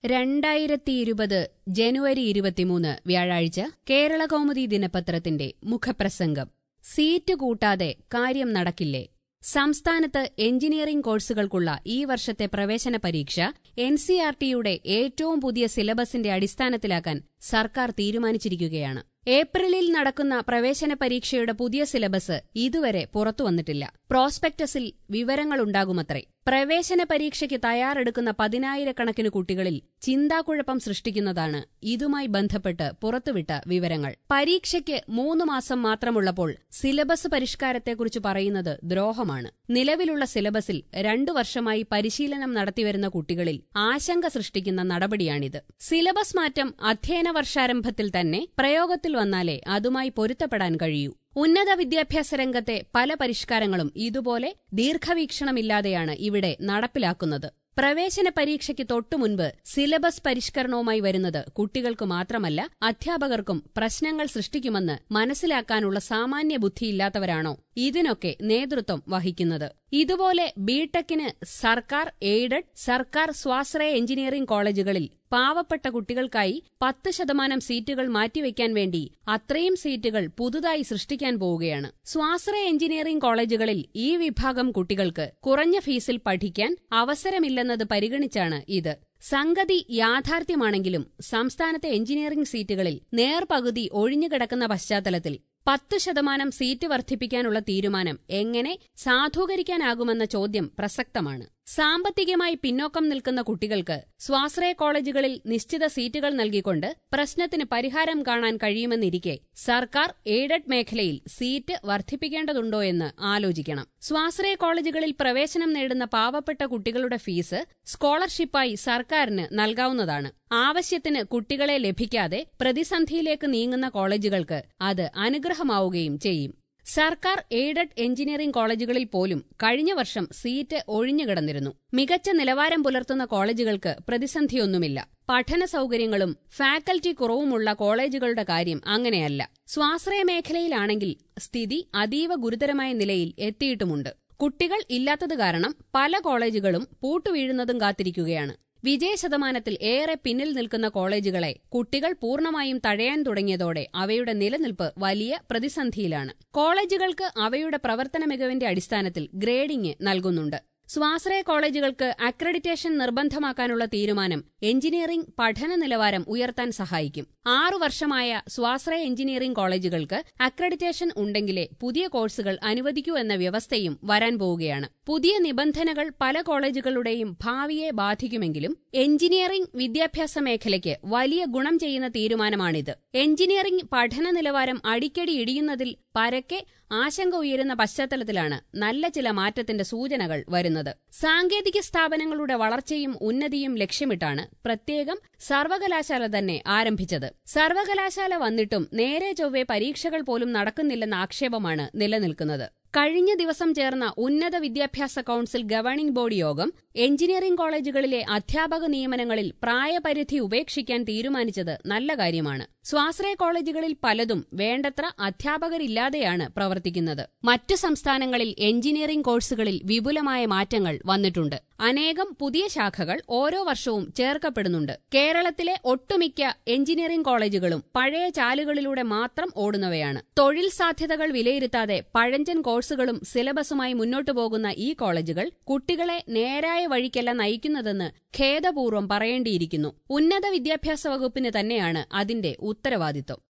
രണ്ടായിരത്തി ഇരുപത് ജനുവരി ഇരുപത്തിമൂന്ന് വ്യാഴാഴ്ച കേരള കൗമുദി ദിനപത്രത്തിന്റെ മുഖപ്രസംഗം സീറ്റ് കൂട്ടാതെ കാര്യം നടക്കില്ലേ സംസ്ഥാനത്ത് എഞ്ചിനീയറിംഗ് കോഴ്സുകൾക്കുള്ള ഈ വർഷത്തെ പ്രവേശന പരീക്ഷ എൻ സി ആർ ടിയുടെ ഏറ്റവും പുതിയ സിലബസിന്റെ അടിസ്ഥാനത്തിലാക്കാൻ സർക്കാർ തീരുമാനിച്ചിരിക്കുകയാണ് ഏപ്രിലിൽ നടക്കുന്ന പ്രവേശന പരീക്ഷയുടെ പുതിയ സിലബസ് ഇതുവരെ പുറത്തുവന്നിട്ടില്ല പ്രോസ്പെക്ടസിൽ വിവരങ്ങളുണ്ടാകുമത്രേ പ്രവേശന പരീക്ഷയ്ക്ക് തയ്യാറെടുക്കുന്ന പതിനായിരക്കണക്കിന് കുട്ടികളിൽ ചിന്താക്കുഴപ്പം സൃഷ്ടിക്കുന്നതാണ് ഇതുമായി ബന്ധപ്പെട്ട് പുറത്തുവിട്ട വിവരങ്ങൾ പരീക്ഷയ്ക്ക് മൂന്ന് മാസം മാത്രമുള്ളപ്പോൾ സിലബസ് പരിഷ്കാരത്തെക്കുറിച്ച് പറയുന്നത് ദ്രോഹമാണ് നിലവിലുള്ള സിലബസിൽ രണ്ടു വർഷമായി പരിശീലനം നടത്തിവരുന്ന കുട്ടികളിൽ ആശങ്ക സൃഷ്ടിക്കുന്ന നടപടിയാണിത് സിലബസ് മാറ്റം അധ്യയന വർഷാരംഭത്തിൽ തന്നെ പ്രയോഗത്തിൽ വന്നാലേ അതുമായി പൊരുത്തപ്പെടാൻ കഴിയൂ ഉന്നത വിദ്യാഭ്യാസ രംഗത്തെ പല പരിഷ്കാരങ്ങളും ഇതുപോലെ ദീർഘവീക്ഷണമില്ലാതെയാണ് ഇവിടെ നടപ്പിലാക്കുന്നത് പ്രവേശന പരീക്ഷയ്ക്ക് തൊട്ടുമുൻപ് സിലബസ് പരിഷ്കരണവുമായി വരുന്നത് കുട്ടികൾക്ക് മാത്രമല്ല അധ്യാപകർക്കും പ്രശ്നങ്ങൾ സൃഷ്ടിക്കുമെന്ന് മനസ്സിലാക്കാനുള്ള സാമാന്യ ബുദ്ധിയില്ലാത്തവരാണോ ഇതിനൊക്കെ നേതൃത്വം വഹിക്കുന്നത് ഇതുപോലെ ബിടെക്കിന് സർക്കാർ എയ്ഡഡ് സർക്കാർ സ്വാശ്രയ എഞ്ചിനീയറിംഗ് കോളേജുകളിൽ പാവപ്പെട്ട കുട്ടികൾക്കായി പത്ത് ശതമാനം സീറ്റുകൾ മാറ്റിവെക്കാൻ വേണ്ടി അത്രയും സീറ്റുകൾ പുതുതായി സൃഷ്ടിക്കാൻ പോവുകയാണ് സ്വാശ്രയ എഞ്ചിനീയറിംഗ് കോളേജുകളിൽ ഈ വിഭാഗം കുട്ടികൾക്ക് കുറഞ്ഞ ഫീസിൽ പഠിക്കാൻ അവസരമില്ലെന്നത് പരിഗണിച്ചാണ് ഇത് സംഗതി യാഥാർത്ഥ്യമാണെങ്കിലും സംസ്ഥാനത്തെ എഞ്ചിനീയറിംഗ് സീറ്റുകളിൽ നേർപകുതി ഒഴിഞ്ഞുകിടക്കുന്ന പശ്ചാത്തലത്തിൽ പത്തു ശതമാനം സീറ്റ് വർദ്ധിപ്പിക്കാനുള്ള തീരുമാനം എങ്ങനെ സാധൂകരിക്കാനാകുമെന്ന ചോദ്യം പ്രസക്തമാണ് സാമ്പത്തികമായി പിന്നോക്കം നിൽക്കുന്ന കുട്ടികൾക്ക് സ്വാശ്രയ കോളേജുകളിൽ നിശ്ചിത സീറ്റുകൾ നൽകിക്കൊണ്ട് പ്രശ്നത്തിന് പരിഹാരം കാണാൻ കഴിയുമെന്നിരിക്കെ സർക്കാർ എയ്ഡഡ് മേഖലയിൽ സീറ്റ് വർദ്ധിപ്പിക്കേണ്ടതുണ്ടോ എന്ന് ആലോചിക്കണം സ്വാശ്രയ കോളേജുകളിൽ പ്രവേശനം നേടുന്ന പാവപ്പെട്ട കുട്ടികളുടെ ഫീസ് സ്കോളർഷിപ്പായി സർക്കാരിന് നൽകാവുന്നതാണ് ആവശ്യത്തിന് കുട്ടികളെ ലഭിക്കാതെ പ്രതിസന്ധിയിലേക്ക് നീങ്ങുന്ന കോളേജുകൾക്ക് അത് അനുഗ്രഹമാവുകയും ചെയ്യും സർക്കാർ എയ്ഡഡ് എഞ്ചിനീയറിംഗ് കോളേജുകളിൽ പോലും കഴിഞ്ഞ വർഷം സീറ്റ് ഒഴിഞ്ഞുകിടന്നിരുന്നു മികച്ച നിലവാരം പുലർത്തുന്ന കോളേജുകൾക്ക് പ്രതിസന്ധിയൊന്നുമില്ല പഠന സൗകര്യങ്ങളും ഫാക്കൽറ്റി കുറവുമുള്ള കോളേജുകളുടെ കാര്യം അങ്ങനെയല്ല സ്വാശ്രയ മേഖലയിലാണെങ്കിൽ സ്ഥിതി അതീവ ഗുരുതരമായ നിലയിൽ എത്തിയിട്ടുമുണ്ട് കുട്ടികൾ ഇല്ലാത്തത് കാരണം പല കോളേജുകളും പൂട്ടുവീഴുന്നതും കാത്തിരിക്കുകയാണ് വിജയശതമാനത്തിൽ ഏറെ പിന്നിൽ നിൽക്കുന്ന കോളേജുകളെ കുട്ടികൾ പൂർണ്ണമായും തഴയാൻ തുടങ്ങിയതോടെ അവയുടെ നിലനിൽപ്പ് വലിയ പ്രതിസന്ധിയിലാണ് കോളേജുകൾക്ക് അവയുടെ പ്രവർത്തന മികവിന്റെ അടിസ്ഥാനത്തിൽ ഗ്രേഡിംഗ് നൽകുന്നുണ്ട് സ്വാശ്രയ കോളേജുകൾക്ക് അക്രഡിറ്റേഷൻ നിർബന്ധമാക്കാനുള്ള തീരുമാനം എഞ്ചിനീയറിംഗ് പഠന നിലവാരം ഉയർത്താൻ സഹായിക്കും ആറു വർഷമായ സ്വാശ്രയ എഞ്ചിനീയറിംഗ് കോളേജുകൾക്ക് അക്രഡിറ്റേഷൻ ഉണ്ടെങ്കിലേ പുതിയ കോഴ്സുകൾ അനുവദിക്കൂ എന്ന വ്യവസ്ഥയും വരാൻ പോവുകയാണ് പുതിയ നിബന്ധനകൾ പല കോളേജുകളുടെയും ഭാവിയെ ബാധിക്കുമെങ്കിലും എഞ്ചിനീയറിംഗ് വിദ്യാഭ്യാസ മേഖലയ്ക്ക് വലിയ ഗുണം ചെയ്യുന്ന തീരുമാനമാണിത് എഞ്ചിനീയറിംഗ് പഠന നിലവാരം അടിക്കടി ഇടിയുന്നതിൽ പരക്കെ ആശങ്ക ഉയരുന്ന പശ്ചാത്തലത്തിലാണ് നല്ല ചില മാറ്റത്തിന്റെ സൂചനകൾ വരുന്നത് സാങ്കേതിക സ്ഥാപനങ്ങളുടെ വളർച്ചയും ഉന്നതിയും ലക്ഷ്യമിട്ടാണ് പ്രത്യേകം സർവകലാശാല തന്നെ ആരംഭിച്ചത് സർവകലാശാല വന്നിട്ടും നേരെ ചൊവ്വെ പരീക്ഷകൾ പോലും നടക്കുന്നില്ലെന്ന ആക്ഷേപമാണ് നിലനിൽക്കുന്നത് കഴിഞ്ഞ ദിവസം ചേർന്ന ഉന്നത വിദ്യാഭ്യാസ കൌൺസിൽ ഗവേണിംഗ് ബോർഡ് യോഗം എഞ്ചിനീയറിംഗ് കോളേജുകളിലെ അധ്യാപക നിയമനങ്ങളിൽ പ്രായപരിധി ഉപേക്ഷിക്കാൻ തീരുമാനിച്ചത് നല്ല കാര്യമാണ് സ്വാശ്രയ കോളേജുകളിൽ പലതും വേണ്ടത്ര അധ്യാപകരില്ലാതെയാണ് പ്രവർത്തിക്കുന്നത് മറ്റു സംസ്ഥാനങ്ങളിൽ എഞ്ചിനീയറിംഗ് കോഴ്സുകളിൽ വിപുലമായ മാറ്റങ്ങൾ വന്നിട്ടുണ്ട് അനേകം പുതിയ ശാഖകൾ ഓരോ വർഷവും ചേർക്കപ്പെടുന്നുണ്ട് കേരളത്തിലെ ഒട്ടുമിക്ക എഞ്ചിനീയറിംഗ് കോളേജുകളും പഴയ ചാലുകളിലൂടെ മാത്രം ഓടുന്നവയാണ് തൊഴിൽ സാധ്യതകൾ വിലയിരുത്താതെ പഴഞ്ചൻ കോഴ്സുകളും സിലബസുമായി മുന്നോട്ടു പോകുന്ന ഈ കോളേജുകൾ കുട്ടികളെ നേരായ വഴിക്കല്ല നയിക്കുന്നതെന്ന് ഖേദപൂർവ്വം പറയേണ്ടിയിരിക്കുന്നു ഉന്നത വിദ്യാഭ്യാസ വകുപ്പിന് തന്നെയാണ് അതിന്റെ ഉത്തരവാദിത്വം